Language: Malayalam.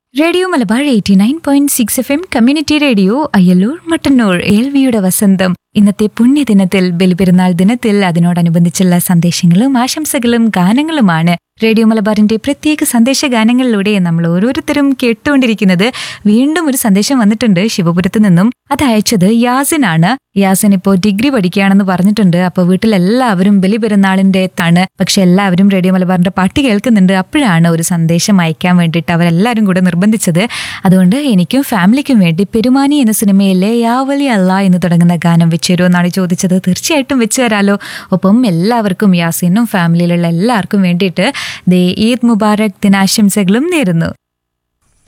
radio Malabar eighty nine point six F M community radio Ayyallur Mattannur എൽവിയുടെ വസന്തം ഇന്നത്തെ പുണ്യദിനത്തിൽ ബലിപെരുന്നാൾ ദിനത്തിൽ അതിനോടനുബന്ധിച്ചുള്ള സന്ദേശങ്ങളും ആശംസകളും ഗാനങ്ങളുമാണ് റേഡിയോ മലബാറിന്റെ പ്രത്യേക സന്ദേശ ഗാനങ്ങളിലൂടെ നമ്മൾ ഓരോരുത്തരും കേട്ടുകൊണ്ടിരിക്കുന്നത് വീണ്ടും ഒരു സന്ദേശം വന്നിട്ടുണ്ട് ശിവപുരത്ത് നിന്നും അത് അയച്ചത് യാസിനാണ് യാസിൻ ഇപ്പോൾ ഡിഗ്രി പഠിക്കുകയാണെന്ന് പറഞ്ഞിട്ടുണ്ട് അപ്പോൾ വീട്ടിലെല്ലാവരും ബലിപെരുന്നാളിന്റെ താണ് പക്ഷെ എല്ലാവരും റേഡിയോ മലബാറിന്റെ പാട്ട് കേൾക്കുന്നുണ്ട് അപ്പോഴാണ് ഒരു സന്ദേശം അയക്കാൻ വേണ്ടിയിട്ട് അവരെല്ലാവരും കൂടെ നിർബന്ധിച്ചത് അതുകൊണ്ട് എനിക്കും ഫാമിലിക്കും വേണ്ടി പെരുമാനി എന്ന സിനിമയിലെ യാവലി അല്ല എന്ന് തുടങ്ങുന്ന ഗാനം വെച്ചുതരുമോ എന്നാണ് ചോദിച്ചത് തീർച്ചയായിട്ടും വെച്ചു തരാലോ ഒപ്പം എല്ലാവർക്കും യാസിനും ഫാമിലിയിലുള്ള എല്ലാവർക്കും വേണ്ടിയിട്ട് ദേ ഈദ് മുബാറക് ദിനാശംസകളും നേരുന്നു